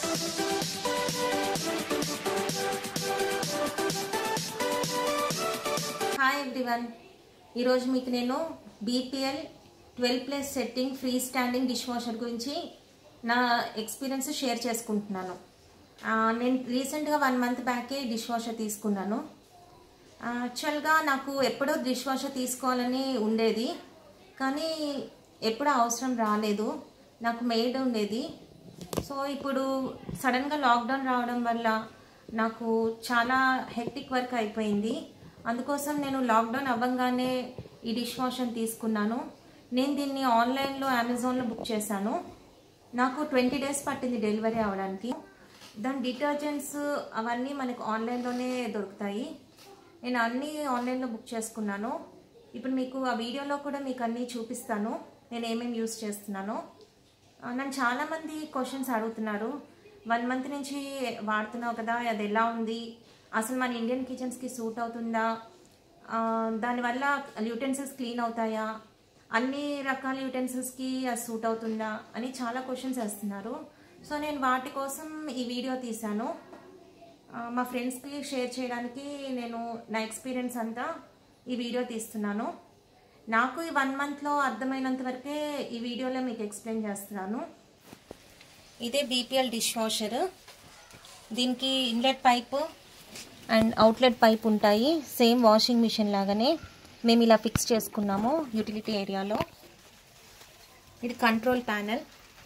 hi everyone ఈరోజు మీకు నేను BPL twelve plus setting free standing dish washer గురించి నా ఎక్స్పీరియన్స్ షేర్ చేసుకుంటున్నాను ఆ, నేను రీసెంట్గా వన్ మంత్ బ్యాకే డిష్ వాషర్ తీసుకున్నాను యాక్చువల్గా నాకు ఎప్పుడో డిష్ వాషర్ తీసుకోవాలని ఉండేది కానీ ఎప్పుడూ అవసరం రాలేదు నాకు మెయిడ్ ఉండేది సో ఇప్పుడు సడన్గా లాక్డౌన్ రావడం వల్ల నాకు చాలా హెక్టిక్ వర్క్ అయిపోయింది అందుకోసం నేను లాక్డౌన్ అవ్వగానే ఈ డిష్ వాషర్ తీసుకున్నాను నేను దీన్ని ఆన్లైన్లో అమెజాన్లో బుక్ చేశాను నాకు ట్వంటీ డేస్ పట్టింది డెలివరీ అవ్వడానికి దాని డిటర్జెంట్స్ అవన్నీ మనకు ఆన్లైన్లోనే దొరుకుతాయి నేను అన్నీ ఆన్లైన్లో బుక్ చేసుకున్నాను ఇప్పుడు మీకు ఆ వీడియోలో కూడా మీకు అన్నీ చూపిస్తాను నేను ఏమేమి యూస్ చేస్తున్నానో ఆ, నన్ను చాలామంది క్వశ్చన్స్ అడుగుతున్నారు వన్ మంత్ నుంచి వాడుతున్నావు కదా అది ఎలా ఉంది అసలు మన ఇండియన్ కిచెన్స్కి సూట్ అవుతుందా ఆ, దానివల్ల యూటెన్సిల్స్ క్లీన్ అవుతాయా అన్ని రకాల యూటెన్సిల్స్కి అది సూట్ అవుతుందా అని చాలా క్వశ్చన్స్ వేస్తున్నారు సో నేను వాటి కోసం ఈ వీడియో తీశాను ఆ, మా ఫ్రెండ్స్కి షేర్ చేయడానికి నేను నా ఎక్స్పీరియన్స్ అంతా ఈ వీడియో తీస్తున్నాను నాకు ఈ వన్ మంత్లో అర్థమైనంత వరకే ఈ వీడియోలో మీకు ఎక్స్ప్లెయిన్ చేస్తున్నాను ఇదే బీపీఎల్ డిష్ వాషర్ దీనికి inlet pipe and outlet pipe ఉంటాయి సేమ్ వాషింగ్ మిషన్ లాగానే మేము ఇలా ఫిక్స్ చేసుకున్నాము యూటిలిటీ ఏరియాలో ఇది కంట్రోల్ ప్యానెల్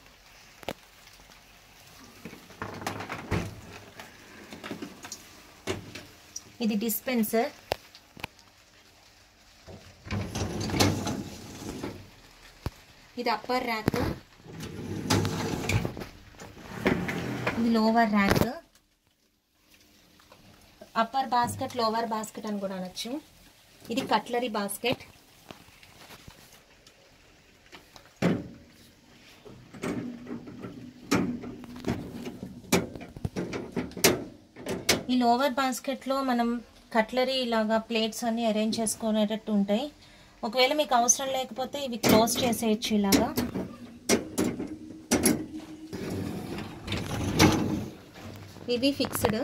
ఇది డిస్పెన్సర్ ఇది అప్పర్ ర్యాక్ ఇది lower rack upper basket lower basket అని కూడా అనొచ్చు ఇది కట్లరీ బాస్కెట్ ఈ లోవర్ బాస్కెట్లో మనం కట్లరీ ఇలాగా ప్లేట్స్ అన్ని అరేంజ్ చేసుకునేటట్టు ఉంటాయి ఒకవేళ మీకు అవసరం లేకపోతే ఇవి క్లోజ్ చేసేయచ్చు ఇలాగా ఇవి ఫిక్స్డ్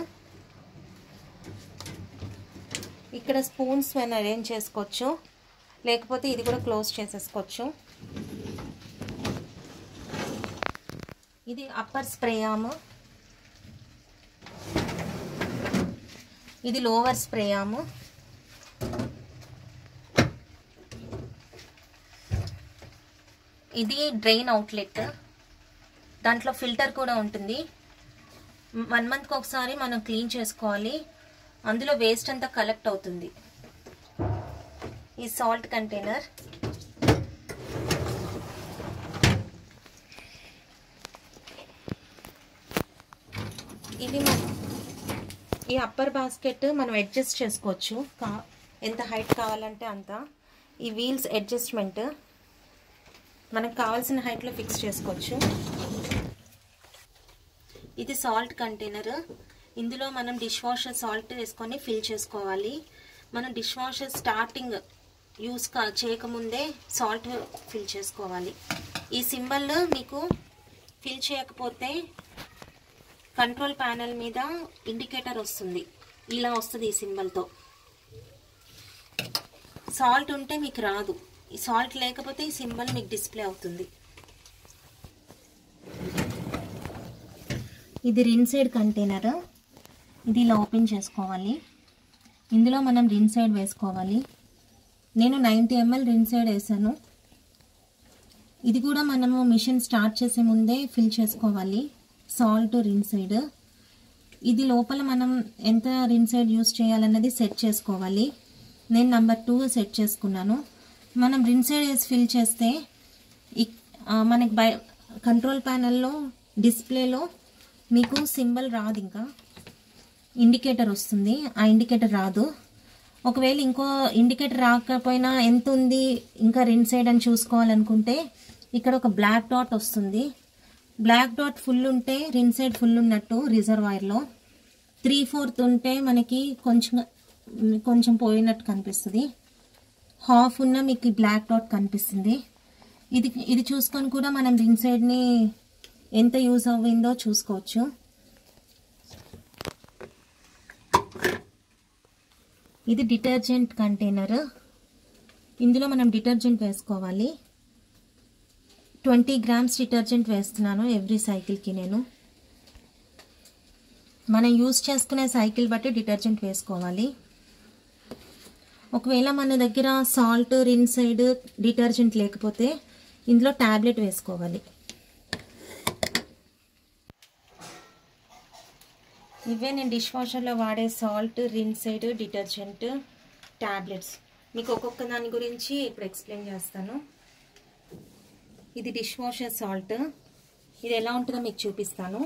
ఇక్కడ స్పూన్స్ మనం అరేంజ్ చేసుకోవచ్చు లేకపోతే ఇది కూడా క్లోజ్ చేసేసుకోవచ్చు ఇది అప్పర్ స్ప్రే ఆమ్ ఇది లోవర్ స్ప్రే ఆమ్ ఇది డ్రైన్ అవుట్లెట్ దాంట్లో ఫిల్టర్ కూడా ఉంటుంది వన్ మంత్కి ఒకసారి మనం క్లీన్ చేసుకోవాలి అందులో వేస్ట్ అంతా కలెక్ట్ అవుతుంది ఈ సాల్ట్ కంటైనర్ ఇది మన ఈ అప్పర్ బాస్కెట్ మనం అడ్జస్ట్ చేసుకోవచ్చు కా ఎంత హైట్ కావాలంటే అంత ఈ వీల్స్ అడ్జస్ట్మెంట్ మనకు కావాల్సిన హైట్లో ఫిక్స్ చేసుకోవచ్చు ఇది సాల్ట్ కంటైనర్ ఇందులో మనం డిష్ వాషర్ సాల్ట్ వేసుకొని ఫిల్ చేసుకోవాలి మనం డిష్ వాషర్ స్టార్టింగ్ యూస్ కా చేయకముందే సాల్ట్ ఫిల్ చేసుకోవాలి ఈ సింబల్ మీకు ఫిల్ చేయకపోతే కంట్రోల్ ప్యానెల్ మీద ఇండికేటర్ వస్తుంది ఇలా వస్తుంది ఈ సింబల్తో సాల్ట్ ఉంటే మీకు రాదు ఈ సాల్ట్ లేకపోతే ఈ సింబల్ మీకు డిస్ప్లే అవుతుంది ఇది రిన్సైడ్ కంటైనర్ ఇది ఇలా ఓపెన్ చేసుకోవాలి ఇందులో మనం రిన్సైడ్ వేసుకోవాలి నేను నైంటీ ఎంఎల్ రిన్సైడ్ వేసాను ఇది కూడా మనము మిషన్ స్టార్ట్ చేసే ముందే ఫిల్ చేసుకోవాలి సాల్ట్ రిన్సైడ్ ఇది లోపల మనం ఎంత రిన్సైడ్ యూస్ చేయాలన్నది సెట్ చేసుకోవాలి నేను నెంబర్ టూ సెట్ చేసుకున్నాను మనం రిన్సైడ్ వేసి ఫిల్ చేస్తే ఇక్- ఆ, మనకి బై కంట్రోల్ ప్యానల్లో డిస్ప్లేలో మీకు సింబల్ రాదు ఇంకా ఇండికేటర్ వస్తుంది ఆ ఇండికేటర్ రాదు ఒకవేళ ఇంకో ఇండికేటర్ రాకపోయినా ఎంత ఉంది ఇంకా రెండు సైడ్ అని చూసుకోవాలనుకుంటే ఇక్కడ ఒక బ్లాక్ డాట్ వస్తుంది బ్లాక్ డాట్ ఫుల్ ఉంటే రిన్ సైడ్ ఫుల్ ఉన్నట్టు రిజర్వాయర్లో త్రీ ఫోర్త్ ఉంటే మనకి కొంచెం కొంచెం పోయినట్టు కనిపిస్తుంది హాఫ్ ఉన్న మీకు బ్లాక్ డాట్ కనిపిస్తుంది ఇది ఇది చూసుకొని కూడా మనం రిన్ సైడ్ని ఎంత యూజ్ అవ్విందో చూసుకోవచ్చు ఇది డిటర్జెంట్ కంటైనర్ ఇందులో మనం డిటర్జెంట్ వేసుకోవాలి ట్వంటీ గ్రామ్స్ డిటర్జెంట్ వేస్తున్నాను ఎవ్రీ సైకిల్కి నేను మనం యూస్ చేసుకునే సైకిల్ బట్టి డిటర్జెంట్ వేసుకోవాలి ఒకవేళ మన దగ్గర సాల్ట్ రిన్ సైడ్ డిటర్జెంట్ లేకపోతే ఇందులో ట్యాబ్లెట్ వేసుకోవాలి ఇవే నేను డిష్ వాషర్లో వాడే salt rinse aid detergent tablets మీకు ఒక్కొక్క దాని గురించి ఇప్పుడు ఎక్స్ప్లెయిన్ చేస్తాను ఇది డిష్ వాషర్ సాల్ట్ ఇది ఎలా ఉంటుందో మీకు చూపిస్తాను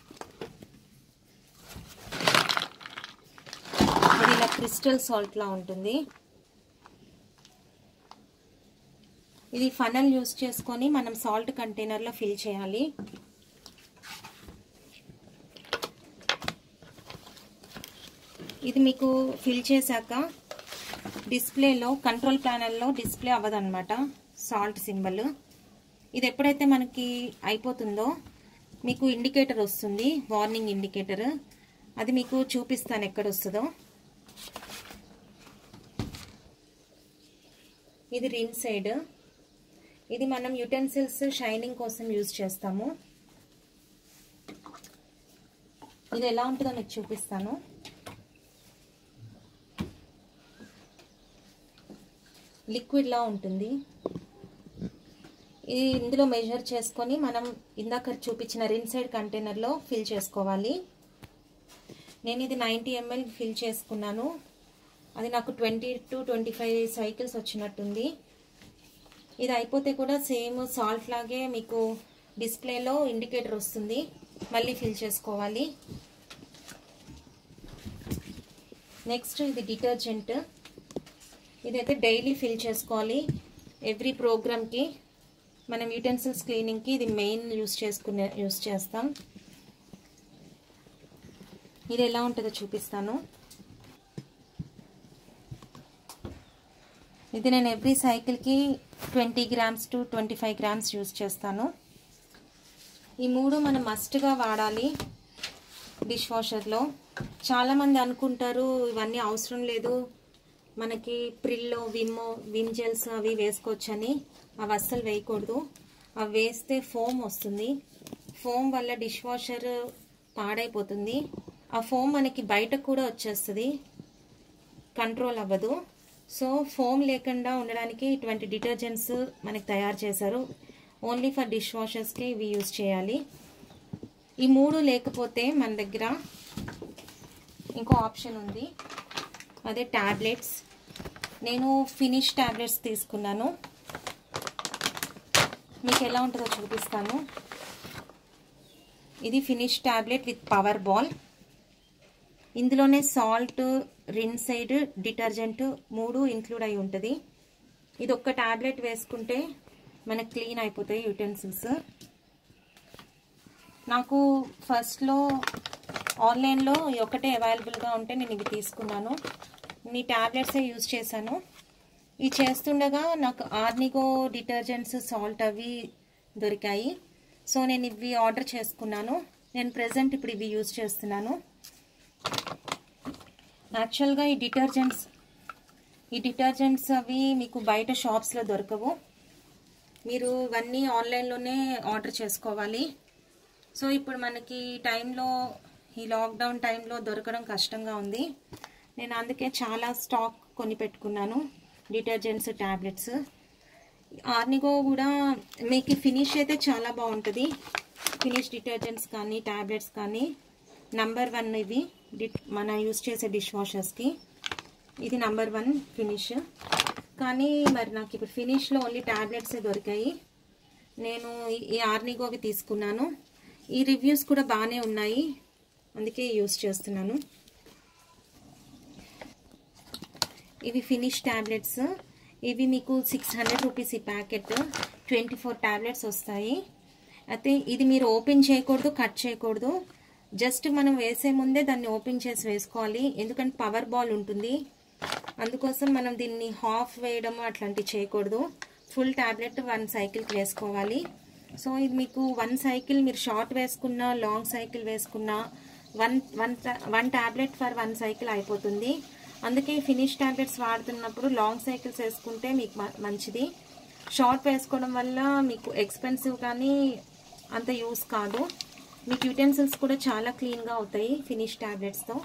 ఇది ఇలా క్రిస్టల్ సాల్ట్లా ఉంటుంది ఇది ఫనల్ యూస్ చేసుకొని మనం సాల్ట్ కంటైనర్లో ఫిల్ చేయాలి ఇది మీకు ఫిల్ చేశాక డిస్ప్లేలో కంట్రోల్ ప్యానల్లో డిస్ప్లే అవ్వదన్నమాట సాల్ట్ సింబల్ ఇది ఎప్పుడైతే మనకి అయిపోతుందో మీకు ఇండికేటర్ వస్తుంది వార్నింగ్ ఇండికేటర్ అది మీకు చూపిస్తాను ఎక్కడ వస్తుందో ఇది రిన్ సైడ్ ఇది మనం యుటెన్సిల్స్ షైనింగ్ కోసం యూజ్ చేస్తాము ఇది ఎలా ఉంటుందో మీకు చూపిస్తాను లిక్విడ్లా ఉంటుంది ఇది ఇందులో మెజర్ చేసుకొని మనం ఇందాక చూపించిన రిన్ సైడ్ కంటైనర్లో ఫిల్ చేసుకోవాలి నేను ఇది నైంటీ ఎంఎల్ ఫిల్ చేసుకున్నాను అది నాకు twenty two twenty five cycles వచ్చినట్టుంది ఇది అయిపోతే కూడా సేమ్ సాల్ట్ లాగే మీకు డిస్ప్లేలో ఇండికేటర్ వస్తుంది మళ్ళీ ఫిల్ చేసుకోవాలి నెక్స్ట్ ఇది డిటర్జెంట్ ఇదైతే డైలీ ఫిల్ చేసుకోవాలి ఎవ్రీ ప్రోగ్రామ్కి మనం యూటెన్సిల్స్ క్లీనింగ్కి ఇది మెయిన్ యూస్ చేసుకునే యూస్ చేస్తాం ఇది ఎలా ఉంటుందో చూపిస్తాను ఇది నేను ఎవ్రీ సైకిల్కి twenty grams to twenty five grams use చేస్తాను ఈ మూడు మనం మస్ట్గా వాడాలి డిష్ వాషర్లో చాలామంది అనుకుంటారు ఇవన్నీ అవసరం లేదు మనకి ప్రిల్లో విమ్మో విమ్ జెల్స్ అవి వేసుకోవచ్చని అవి అస్సలు వేయకూడదు అవి వేస్తే ఫోమ్ వస్తుంది ఫోమ్ వల్ల డిష్ వాషర్ పాడైపోతుంది ఆ ఫోమ్ మనకి బయట కూడా వచ్చేస్తుంది కంట్రోల్ అవ్వదు సో ఫోమ్ లేకుండా ఉండడానికి ఇటువంటి డిటర్జెంట్స్ మనకి తయారు చేశారు ఓన్లీ ఫర్ డిష్ వాషర్స్కి ఇవి యూజ్ చేయాలి ఈ మూడు లేకపోతే మన దగ్గర ఇంకో ఆప్షన్ ఉంది అదే ట్యాబ్లెట్స్ నేను ఫినిష్ ట్యాబ్లెట్స్ తీసుకున్నాను మీకు ఎలా ఉంటుందో చూపిస్తాను ఇది Finish tablet with power ball ఇందులోనే సాల్ట్ రిన్ సైడ్ డిటర్జెంట్ మూడు ఇంక్లూడ్ అయి ఉంటుంది ఇది ఒక్క ట్యాబ్లెట్ వేసుకుంటే మనకు క్లీన్ అయిపోతాయి యూటెన్సిల్స్ నాకు ఫస్ట్లో ఆన్లైన్లో ఒకటే అవైలబుల్గా ఉంటే నేను ఇవి తీసుకున్నాను నీ ట్యాబ్లెట్సే యూజ్ చేశాను ఇవి చేస్తుండగా నాకు ఆర్నిగో డిటర్జెంట్స్ సాల్ట్ అవి దొరికాయి సో నేను ఇవి ఆర్డర్ చేసుకున్నాను నేను ప్రజెంట్ ఇప్పుడు ఇవి యూజ్ చేస్తున్నాను యాక్చువల్గా ఈ డిటర్జెంట్స్ ఈ డిటర్జెంట్స్ అవి మీకు బయట షాప్స్లో దొరకవు మీరు ఇవన్నీ ఆన్లైన్లోనే ఆర్డర్ చేసుకోవాలి సో ఇప్పుడు మనకి టైంలో ఈ లాక్డౌన్ టైంలో దొరకడం కష్టంగా ఉంది నేను అందుకే చాలా స్టాక్ కొని పెట్టుకున్నాను డిటర్జెంట్స్ ట్యాబ్లెట్స్ ఆర్నిగో కూడా మీకు ఫినిష్ అయితే చాలా బాగుంటుంది ఫినిష్ డిటర్జెంట్స్ కానీ ట్యాబ్లెట్స్ కానీ నంబర్ వన్ ఇవి మన యూస్ చేసే డిష్ వాషర్స్కి ఇది నంబర్ వన్ ఫినిష్ కానీ మరి నాకు ఇప్పుడు ఫినిష్లో ఓన్లీ ట్యాబ్లెట్సే దొరికాయి నేను ఈ ఆర్నిగోవి తీసుకున్నాను ఈ రివ్యూస్ కూడా బాగానే ఉన్నాయి అందుకే యూస్ చేస్తున్నాను ఇవి ఫినిష్ ట్యాబ్లెట్స్ ఇవి మీకు సిక్స్ హండ్రెడ్ రూపీస్ ఈ ప్యాకెట్ ట్వంటీ ఫోర్ ట్యాబ్లెట్స్ వస్తాయి అయితే ఇది మీరు ఓపెన్ చేయకూడదు కట్ చేయకూడదు జస్ట్ మనం వేసే ముందే దాన్ని ఓపెన్ చేసి వేసుకోవాలి ఎందుకంటే పవర్ బాల్ ఉంటుంది అందుకోసం మనం దీన్ని హాఫ్ వేయడం అట్లాంటివి చేయకూడదు ఫుల్ ట్యాబ్లెట్ వన్ సైకిల్కి వేసుకోవాలి సో ఇది మీకు వన్ సైకిల్ మీరు షార్ట్ వేసుకున్నా లాంగ్ సైకిల్ వేసుకున్నా one one one tablet for one cycle అయిపోతుంది అందుకే ఫినిష్ ట్యాబ్లెట్స్ వాడుతున్నప్పుడు లాంగ్ సైకిల్స్ వేసుకుంటే మీకు మ- మంచిది షార్ట్ వేసుకోవడం వల్ల మీకు ఎక్స్పెన్సివ్ కానీ అంత యూస్ కాదు మీకు యూటెన్సిల్స్ కూడా చాలా క్లీన్గా అవుతాయి ఫినిష్ ట్యాబ్లెట్స్తో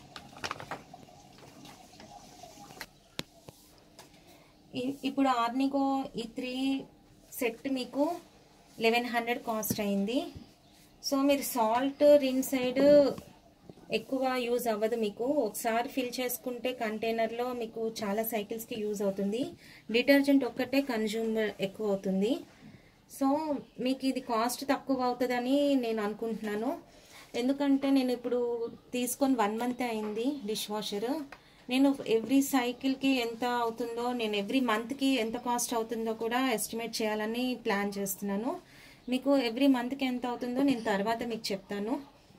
ఇ- ఇప్పుడు ఆర్నిగో ఈ త్రీ సెట్ మీకు లెవెన్ హండ్రెడ్ కాస్ట్ అయింది సో మీరు సాల్ట్ రిన్ సైడ్ ఎక్కువ యూజ్ అవ్వదు మీకు ఒకసారి ఫిల్ చేసుకుంటే కంటైనర్లో మీకు చాలా సైకిల్స్కి యూజ్ అవుతుంది డిటర్జెంట్ ఒక్కటే కన్జ్యూమ్ ఎక్కువ అవుతుంది సో మీకు ఇది కాస్ట్ తక్కువ అవుతుందని నేను అనుకుంటున్నాను ఎందుకంటే నేను ఇప్పుడు తీసుకొని వన్ మంత్ అయింది డిష్ వాషర్ నేను ఎవ్రీ సైకిల్కి ఎంత అవుతుందో నేను ఎవ్రీ మంత్కి ఎంత కాస్ట్ అవుతుందో కూడా ఎస్టిమేట్ చేయాలని ప్లాన్ చేస్తున్నాను మీకు ఎవ్రీ మంత్కి ఎంత అవుతుందో నేను తర్వాత మీకు చెప్తాను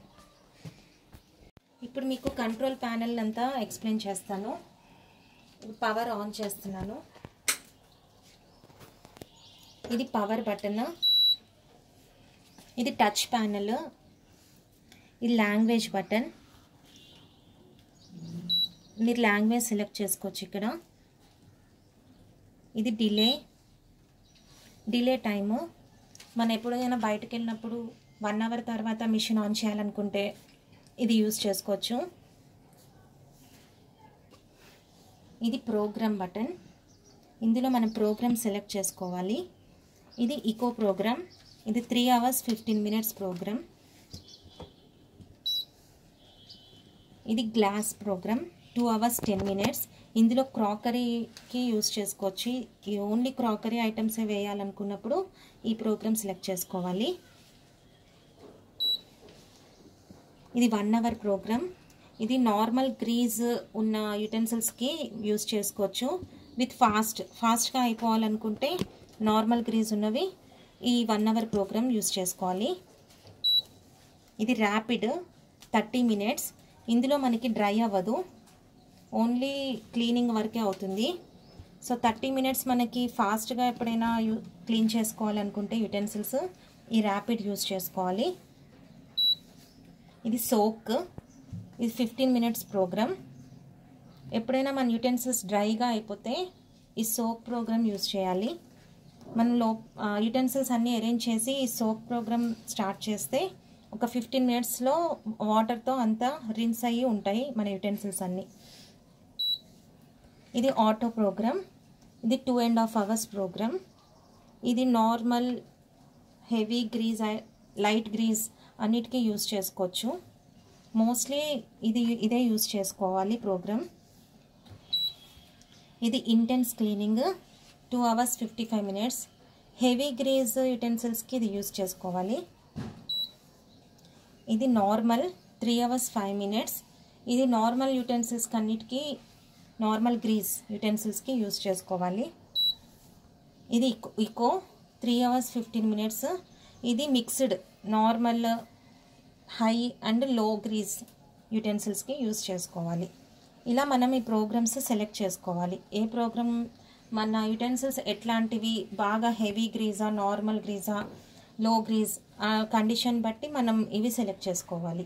ఇప్పుడు మీకు కంట్రోల్ ప్యానెల్ అంతా ఎక్స్ప్లెయిన్ చేస్తాను పవర్ ఆన్ చేస్తున్నాను ఇది పవర్ బటన్ ఇది టచ్ ప్యానెల్ ఇది లాంగ్వేజ్ బటన్ మీరు లాంగ్వేజ్ సెలెక్ట్ చేసుకోవచ్చు ఇక్కడ ఇది డిలే డిలే టైము మనం ఎప్పుడైనా బయటకు వెళ్ళినప్పుడు వన్ అవర్ తర్వాత మిషన్ ఆన్ చేయాలనుకుంటే ఇది యూస్ చేసుకోవచ్చు ఇది ప్రోగ్రామ్ బటన్ ఇందులో మనం ప్రోగ్రామ్ సెలెక్ట్ చేసుకోవాలి ఇది ఇకో ప్రోగ్రామ్ ఇది three hours fifteen minutes programme ఇది glass programme two hours ten minutes ఇందులో క్రాకరీకి యూస్ చేసుకోవచ్చు ఈ ఓన్లీ క్రాకరీ ఐటమ్సే వేయాలనుకున్నప్పుడు ఈ ప్రోగ్రామ్ సెలెక్ట్ చేసుకోవాలి ఇది వన్ అవర్ ప్రోగ్రామ్ ఇది నార్మల్ గ్రీజ్ ఉన్న యుటెన్సిల్స్కి యూస్ చేసుకోవచ్చు విత్ ఫాస్ట్ ఫాస్ట్గా అయిపోవాలనుకుంటే నార్మల్ గ్రీజ్ ఉన్నవి ఈ వన్ అవర్ ప్రోగ్రామ్ యూస్ చేసుకోవాలి ఇది ర్యాపిడ్ థర్టీ మినిట్స్ ఇందులో మనకి డ్రై అవ్వదు ఓన్లీ క్లీనింగ్ వరకే అవుతుంది సో థర్టీ మినిట్స్ మనకి ఫాస్ట్గా ఎప్పుడైనా యూ క్లీన్ చేసుకోవాలనుకుంటే యుటెన్సిల్స్ ఈ ర్యాపిడ్ యూస్ చేసుకోవాలి ఇది సోక్ ఇది ఫిఫ్టీన్ మినిట్స్ ప్రోగ్రామ్ ఎప్పుడైనా మన యుటెన్సిల్స్ డ్రైగా అయిపోతే ఈ సోప్ ప్రోగ్రామ్ యూస్ చేయాలి మనం లో యుటెన్సిల్స్ అన్నీ అరేంజ్ చేసి ఈ సోప్ ప్రోగ్రామ్ స్టార్ట్ చేస్తే ఒక ఫిఫ్టీన్ మినిట్స్లో వాటర్తో అంతా రిన్స్ అయ్యి ఉంటాయి మన యుటెన్సిల్స్ అన్నీ ఇది ఆటో ప్రోగ్రామ్ ఇది two and half hours programme ఇది normal heavy grease light grease అన్నిటికీ యూస్ చేసుకోవచ్చు మోస్ట్లీ ఇది ఇదే యూస్ చేసుకోవాలి ప్రోగ్రామ్ ఇది intense cleaning two hours fifty five minutes heavy grease యుటెన్సిల్స్కి ఇది యూస్ చేసుకోవాలి ఇది normal three hours five minutes ఇది నార్మల్ యుటెన్సిల్స్కి అన్నిటికీ నార్మల్ గ్రీజ్ యుటెన్సిల్స్కి యూస్ చేసుకోవాలి ఇది eco eco three hours fifteen minutes ఇది mixed normal high and low grease యుటెన్సిల్స్కి యూస్ చేసుకోవాలి ఇలా మనం ఈ ప్రోగ్రామ్స్ సెలెక్ట్ చేసుకోవాలి ఏ ప్రోగ్రామ్ మన యుటెన్సిల్స్ ఎట్లాంటివి బాగా హెవీ గ్రీజా నార్మల్ గ్రీజా లో గ్రీజ్ ఆ కండిషన్ బట్టి మనం ఇవి సెలెక్ట్ చేసుకోవాలి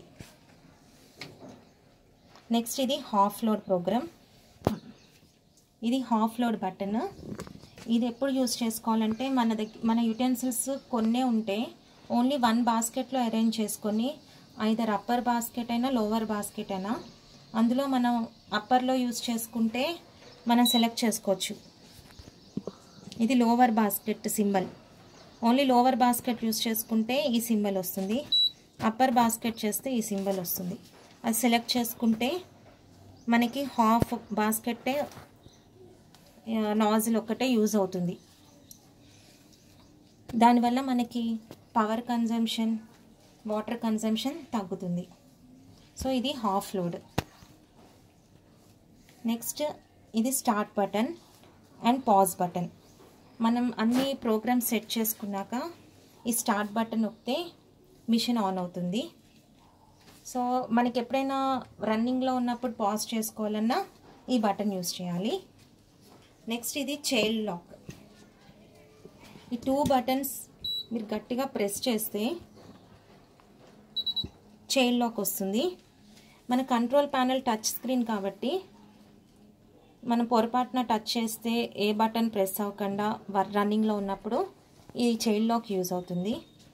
నెక్స్ట్ ఇది హాఫ్ లోడ్ ప్రోగ్రామ్ ఇది హాఫ్ లోడ్ బటన్ ఇది ఎప్పుడు యూస్ చేసుకోవాలంటే మన దగ్గర మన యుటెన్సిల్స్ కొన్నే ఉంటే ఓన్లీ వన్ బాస్కెట్లో అరేంజ్ చేసుకొని ఐదర్ అప్పర్ బాస్కెట్ అయినా లోవర్ బాస్కెట్ అయినా అందులో మనం అప్పర్లో యూస్ చేసుకుంటే మనం సెలెక్ట్ చేసుకోవచ్చు ఇది lower basket symbol only lower basket use చేసుకుంటే ఈ సింబల్ వస్తుంది అప్పర్ బాస్కెట్ చేస్తే ఈ సింబల్ వస్తుంది అది సెలెక్ట్ చేసుకుంటే మనకి హాఫ్ బాస్కెట్టే నాజిల్ ఒక్కటే యూజ్ అవుతుంది దానివల్ల మనకి పవర్ కన్జంప్షన్ వాటర్ కన్జంప్షన్ తగ్గుతుంది సో ఇది హాఫ్ లోడ్ నెక్స్ట్ ఇది start button and pause button మనం అన్ని ప్రోగ్రామ్స్ సెట్ చేసుకున్నాక ఈ స్టార్ట్ బటన్ నొక్కితే మిషన్ ఆన్ అవుతుంది సో మనకి ఎప్పుడైనా రన్నింగ్లో ఉన్నప్పుడు పాజ్ చేసుకోవాలన్నా ఈ బటన్ యూస్ చేయాలి నెక్స్ట్ ఇది చైల్డ్ లాక్ ఈ టూ బటన్స్ మీరు గట్టిగా ప్రెస్ చేస్తే చైల్డ్ లాక్ వస్తుంది మన కంట్రోల్ ప్యానల్ టచ్ స్క్రీన్ కాబట్టి మనం పొరపాటున టచ్ చేస్తే ఏ బటన్ ప్రెస్ అవ్వకుండా రన్నింగ్లో ఉన్నప్పుడు ఈ చైల్డ్ లాక్ యూజ్ అవుతుంది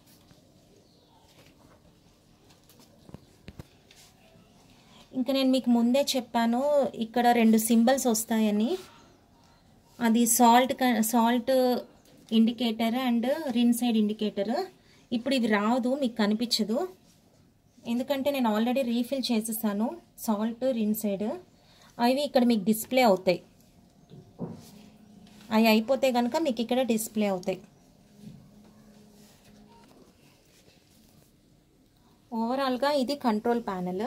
ఇంకా నేను మీకు ముందే చెప్పాను ఇక్కడ రెండు సింబల్స్ వస్తాయని అది salt salt indicator and rinse aid indicator ఇప్పుడు ఇది రాదు మీకు కనిపించదు ఎందుకంటే నేను ఆల్రెడీ రీఫిల్ చేసేసాను సాల్ట్ రిన్ సైడ్ అవి ఇక్కడ మీకు డిస్ప్లే అవుతాయి అవి అయిపోతే కనుక మీకు ఇక్కడ డిస్ప్లే అవుతాయి ఓవరాల్గా ఇది కంట్రోల్ ప్యానెల్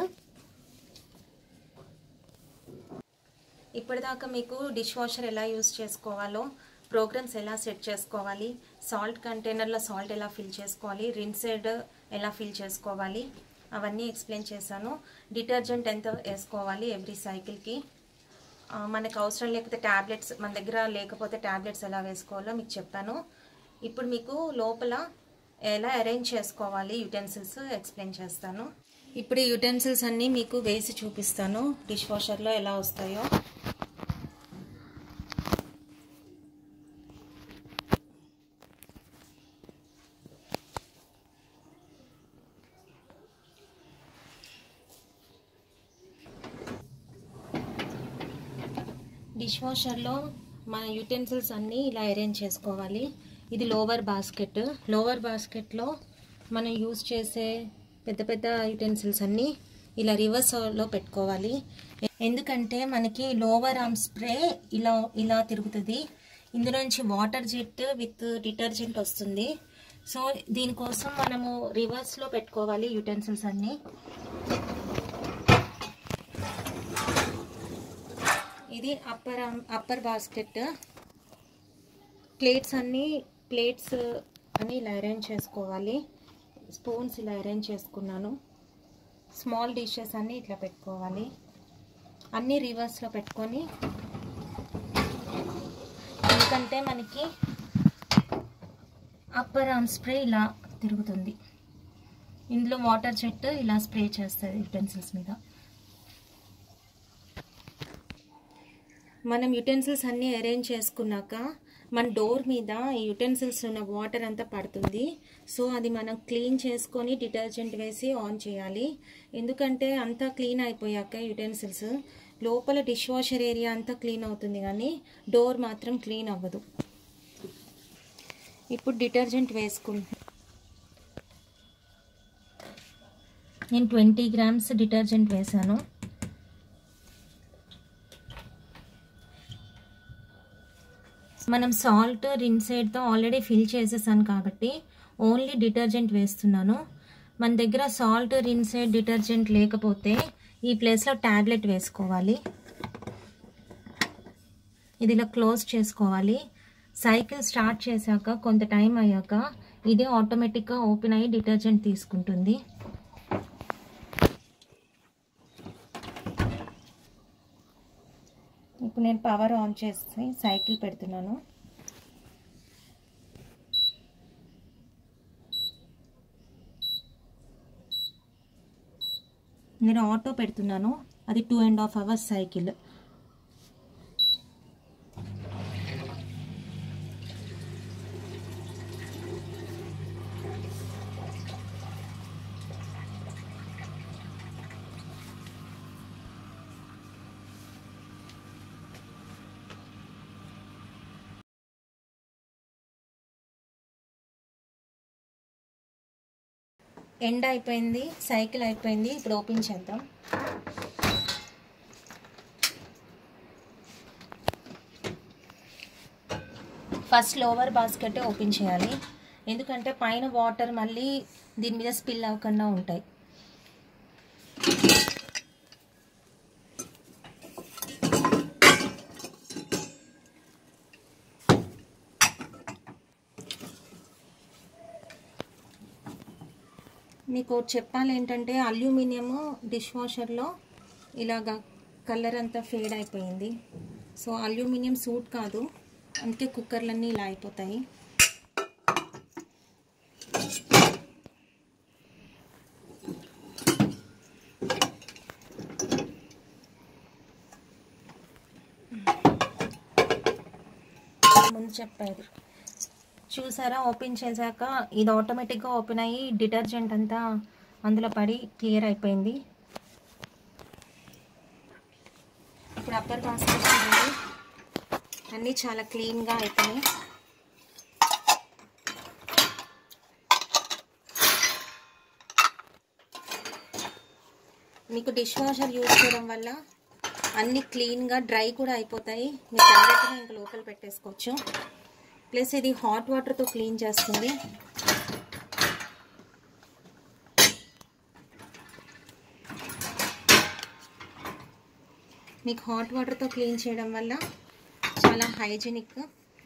ఇప్పటిదాకా మీకు డిష్ వాషర్ ఎలా యూస్ చేసుకోవాలో ప్రోగ్రామ్స్ ఎలా సెట్ చేసుకోవాలి సాల్ట్ కంటైనర్లో సాల్ట్ ఎలా ఫిల్ చేసుకోవాలి రిన్సెడ్ ఎలా ఫిల్ చేసుకోవాలి అవన్నీ ఎక్స్ప్లెయిన్ చేశాను డిటర్జెంట్ ఎంత వేసుకోవాలి ఎవ్రీ సైకిల్కి మనకు అవసరం లేకపోతే ట్యాబ్లెట్స్ మన దగ్గర లేకపోతే ట్యాబ్లెట్స్ ఎలా వేసుకోవాలో మీకు చెప్పాను ఇప్పుడు మీకు లోపల ఎలా అరేంజ్ చేసుకోవాలి యుటెన్సిల్స్ ఎక్స్ప్లెయిన్ చేస్తాను ఇప్పుడు ఈ యుటెన్సిల్స్ అన్నీ మీకు వేసి చూపిస్తాను డిష్ వాషర్లో ఎలా వస్తాయో డిష్ వాషర్లో మన యుటెన్సిల్స్ అన్నీ ఇలా అరేంజ్ చేసుకోవాలి ఇది లోవర్ బాస్కెట్ లోవర్ బాస్కెట్లో మనం యూజ్ చేసే పెద్ద పెద్ద యుటెన్సిల్స్ అన్నీ ఇలా రివర్స్లో పెట్టుకోవాలి ఎందుకంటే మనకి లోవర్ ఆర్మ్ స్ప్రే ఇలా ఇలా తిరుగుతుంది ఇందులోంచి వాటర్ జెట్ విత్ డిటర్జెంట్ వస్తుంది సో దీనికోసం మనము రివర్స్లో పెట్టుకోవాలి యుటెన్సిల్స్ అన్నీ ఇది అప్పర్ అప్పర్ బాస్కెట్ ప్లేట్స్ అన్నీ ప్లేట్స్ అని ఇలా అరేంజ్ చేసుకోవాలి స్పూన్స్ ఇలా అరేంజ్ చేసుకున్నాను స్మాల్ డిషెస్ అన్నీ ఇట్లా పెట్టుకోవాలి అన్నీ రివర్స్లో పెట్టుకొని ఎందుకంటే మనకి అప్పర్ ఆర్మ్ స్ప్రే ఇలా తిరుగుతుంది ఇందులో వాటర్ చెట్టు ఇలా స్ప్రే చేస్తుంది యుటెన్సిల్స్ మీద మనం యుటెన్సిల్స్ అన్నీ అరేంజ్ చేసుకున్నాక మన డోర్ మీద ఈ యుటెన్సిల్స్ ఉన్న వాటర్ అంతా పడుతుంది సో అది మనం క్లీన్ చేసుకొని డిటర్జెంట్ వేసి ఆన్ చేయాలి ఎందుకంటే అంతా క్లీన్ అయిపోయాక యుటెన్సిల్స్ లోపల డిష్ వాషర్ ఏరియా అంతా క్లీన్ అవుతుంది కానీ డోర్ మాత్రం క్లీన్ అవ్వదు ఇప్పుడు డిటర్జెంట్ వేసుకుంటున్నాను నేను ట్వంటీ గ్రామ్స్ డిటర్జెంట్ వేసాను మనం సాల్ట్ రిన్సైడ్తో ఆల్రెడీ ఫిల్ చేసేసాను కాబట్టి ఓన్లీ డిటర్జెంట్ వేస్తున్నాను మన దగ్గర సాల్ట్ రిన్సైడ్ డిటర్జెంట్ లేకపోతే ఈ ప్లేస్లో ట్యాబ్లెట్ వేసుకోవాలి ఇది ఇలా క్లోజ్ చేసుకోవాలి సైకిల్ స్టార్ట్ చేశాక కొంత టైం అయ్యాక ఇదే ఆటోమేటిక్గా ఓపెన్ అయ్యి డిటర్జెంట్ తీసుకుంటుంది ఇప్పుడు నేను పవర్ ఆన్ చేసి సైకిల్ పెడుతున్నాను నేను ఆటో పెడుతున్నాను అది two and half hours cycle end అయిపోయింది సైకిల్ అయిపోయింది ఇప్పుడు ఓపెన్ చేద్దాం ఫస్ట్ లోవర్ బాస్కెట్ ఓపెన్ చేయాలి ఎందుకంటే పైన వాటర్ మళ్ళీ దీని మీద స్పిల్ అవ్వకుండా ఉంటాయి మీకు చెప్పాలి ఏంటంటే అల్యూమినియం డిష్ వాషర్లో ఇలాగా కలర్ అంతా ఫేడ్ అయిపోయింది సో అల్యూమినియం సూట్ కాదు అందుకే కుక్కర్లన్నీ ఇలా అయిపోతాయి చెప్పేది చూసారా ఓపెన్ చేశాక ఇది ఆటోమేటిక్గా ఓపెన్ అయ్యి డిటర్జెంట్ అంతా అందులో పడి క్లియర్ అయిపోయింది ఇప్పుడు అప్పర్ బాస్కెట్ చూడండి అన్నీ చాలా క్లీన్గా అయిపోయినాయి మీకు డిష్ వాషర్ యూజ్ చేయడం వల్ల అన్ని క్లీన్గా డ్రై కూడా అయిపోతాయి మీకు డైరెక్ట్గా ఇంకా లోపల పెట్టేసుకోవచ్చు ప్లస్ ఇది హాట్ వాటర్తో క్లీన్ చేస్తుంది మీకు హాట్ వాటర్తో క్లీన్ చేయడం వల్ల చాలా హైజీనిక్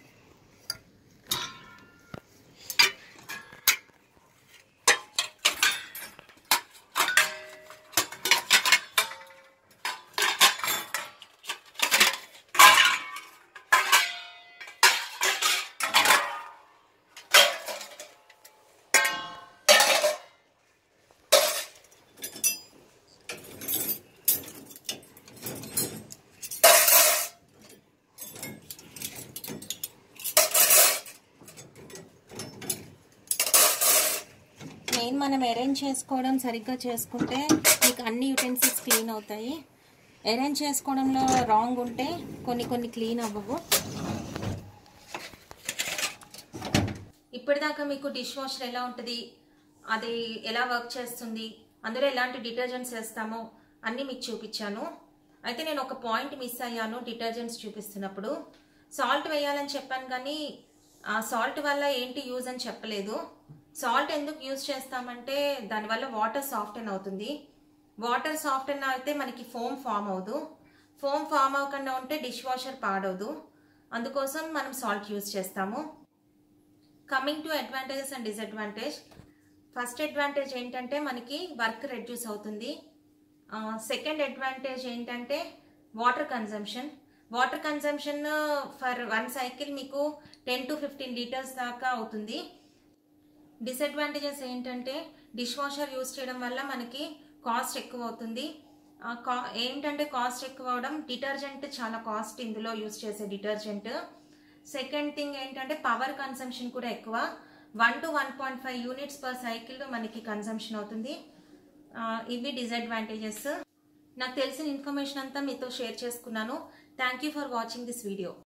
మెయిన్ మనం అరేంజ్ చేసుకోవడం సరిగ్గా చేసుకుంటే మీకు అన్ని యూటెన్సిల్స్ క్లీన్ అవుతాయి అరేంజ్ చేసుకోవడంలో రాంగ్ ఉంటే కొన్ని కొన్ని క్లీన్ అవ్వవు ఇప్పటిదాకా మీకు డిష్ వాషర్ ఎలా ఉంటుంది అది ఎలా వర్క్ చేస్తుంది అందులో ఎలాంటి డిటర్జెంట్స్ వేస్తామో అన్నీ మీకు చూపించాను అయితే నేను ఒక పాయింట్ మిస్ అయ్యాను డిటర్జెంట్స్ చూపిస్తున్నప్పుడు సాల్ట్ వేయాలని చెప్పాను కానీ ఆ సాల్ట్ వల్ల ఏంటి యూజ్ అని చెప్పలేదు సాల్ట్ ఎందుకు యూజ్ చేస్తామంటే దానివల్ల వాటర్ సాఫ్టెన్ అవుతుంది వాటర్ సాఫ్టెన్ అయితే మనకి ఫోమ్ ఫామ్ అవ్వదు ఫోమ్ ఫామ్ అవ్వకుండా ఉంటే డిష్ వాషర్ పాడవదు అందుకోసం మనం సాల్ట్ యూజ్ చేస్తాము coming to advantages and disadvantage first advantage ఏంటంటే మనకి వర్క్ రెడ్యూస్ అవుతుంది సెకండ్ అడ్వాంటేజ్ ఏంటంటే water consumption water consumption for one cycle మీకు టెన్ టు ఫిఫ్టీన్ లీటర్స్ దాకా అవుతుంది డిసడ్వాంటేజెస్ ఏంటంటే డిష్ వాషర్ యూస్ చేయడం వల్ల మనకి కాస్ట్ ఎక్కువ అవుతుంది ఆ కా ఏంటంటే కాస్ట్ ఎక్కువ అవడం డిటర్జెంట్ చాలా కాస్ట్ ఇందులో యూస్ చేసే డిటర్జెంట్ సెకండ్ థింగ్ ఏంటంటే పవర్ కన్సంప్షన్ కూడా ఎక్కువ one to one point five units per cycle మనకి కన్సంప్షన్ అవుతుంది ఆ, ఇవి డిసడ్వాంటేజెస్ నాకు తెలిసిన ఇన్ఫర్మేషన్ అంతా మీతో షేర్ చేసుకున్నాను thank you for watching this video